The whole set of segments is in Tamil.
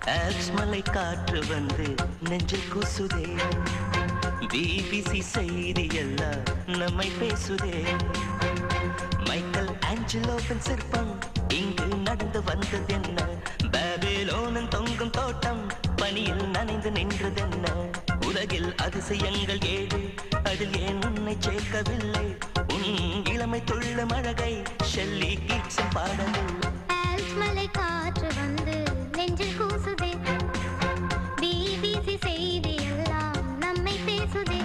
ஆல்ப்ஸ் மலை காற்று வந்து நெஞ்சில் கூசுதே பிபிசி செய்தி எல்லாம் நம்மை பேசுதே மைக்கேல் ஆஞ்சலோவின் சிற்பம் இங்கு நடந்து வந்தது என்ன பாபிலோனின் தொங்கும் தோட்டம் பனியில் நனைந்து நின்றதென்ன உலகில் அதிசயங்கள் ஏழு அதில் ஏன் உன்னை சேர்க்கவில்லை உன் இளமை துள்ளும் அழகை ஷெல்லி கீட்ஸும் பாடவில்லை ஆல்ப்ஸ் மலை காற்று வந்து நெஞ்சில் கூசுதே பிபிசி செய்தி எல்லாம் நம்மை பேசுதே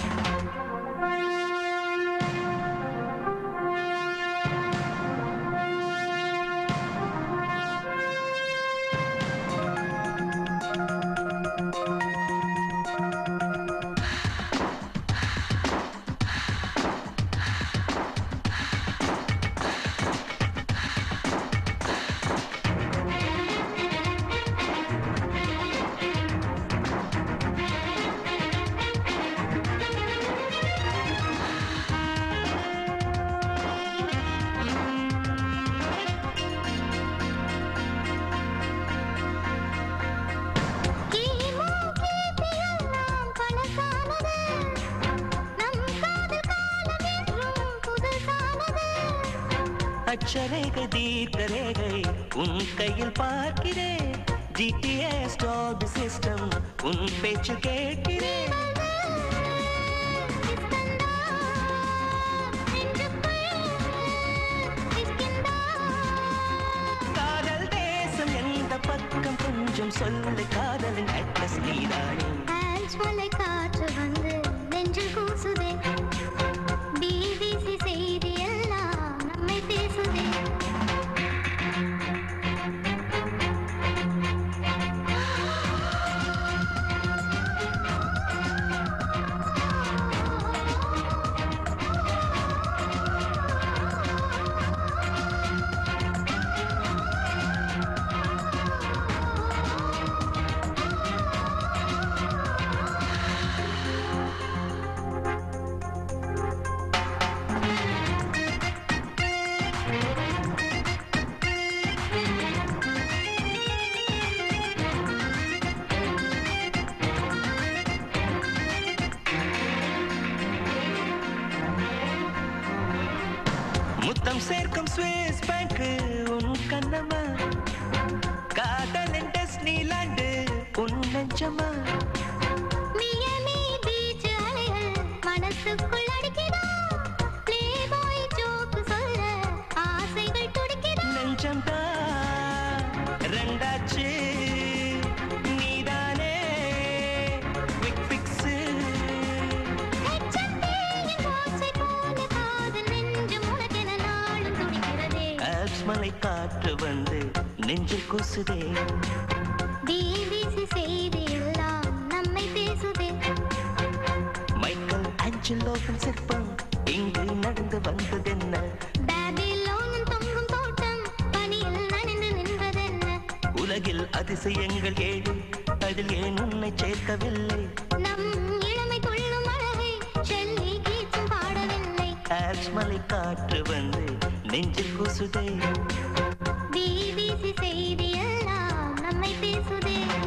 கிமு கிபி எல்லாம் பழசானது நம் காதல் காலம் என்றும் புதுசானது அச்சரேகை தீர்க்க ரேகை உன் கையில் பார்க்கிறேன் ஜிடிஎஸ் டாப் சிஸ்டம் உன் பேச்சு கேட்கிறேன் காதல் தேசம் எந்த பக்கம் கொஞ்சம் சொல்லு காதலின் அட்ரஸ் நீதானே ஆல்ப்ஸ் மலை காற்று வந்து நெஞ்சில் கூசுதே பிபிசி செய்தி எல்லாம் நம்மை பேசுதே முத்தம் சேர்க்கும் ஸ்விஸ் பேங்க் உன் கண்ணமா காதலின் டெஸ்னிலாண்டு உன் நெஞ்சமா மியமி பீச் அலைகள் மனசுக்குள் அடிக்குதா பிளேபாய் ஜோக் சொல்ல ஆசைகள் துடிக்குதா நெஞ்சம் தான் ரெண்டாச்சு நீதானே குவிக் பிக்ஸு ஹெச்எம்பியின் ஓசை போல காதல் நெஞ்சம் உனக்கென நாளும் துடிக்கிறதே ஆல்ப்ஸ் மலை காற்று வந்து நெஞ்சில் கூசுதே பிபிசி செய்தி எல்லாம் நம்மை பேசுதே மைக்கேல் ஆஞ்சலோவின் சிற்பம் இங்கு நடந்து வந்ததென்ன பாபிலோனின் தொங்கும் தோட்டம் பனியில் நனைந்து நின்றதென்ன உலகில் அதிசயங்கள் ஏழு அதில் ஏன் உன்னை சேர்க்கவில்லை நம் இளமை துள்ளும் அழகை ஷெல்லி கீச்சும் பாடவில்லை ஆல்ப்ஸ் மலை காற்று வந்து நெஞ்சில் கூசுதே பிபிசி செய்தி எல்லாம் நம்மை பேசுதே